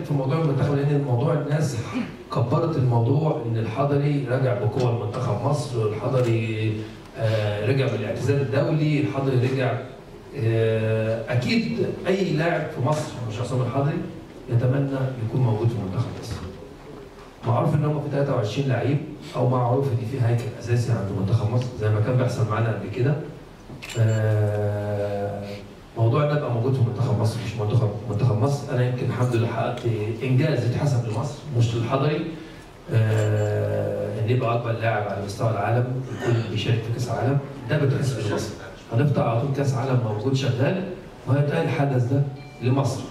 في موضوع المنتخب لان الموضوع الناس كبرت الموضوع ان الحضري رجع بقوه لمنتخب مصر الحضري آه، رجع بالاعتزال الدولي الحضري رجع آه، اكيد اي لاعب في مصر مش عصام الحضري يتمنى يكون موجود في منتخب مصر معروف ان هم في 23 لعيب او معروف ان في هيكل اساسي عند منتخب مصر زي ما كان بيحصل معانا قبل كده آه، موضوع ان ابقى موجود في منتخب مصر مش منتخب منتخب مصر انا يمكن الحمد لله حققت انجاز يتحسب لمصر مش للحضري آه، ان يبقى اكبر لاعب على مستوى العالم يكون بيشارك في كاس العالم ده بيتحسب لمصر هنفتح على طول كاس عالم موجود شغال وهيتقال الحدث ده لمصر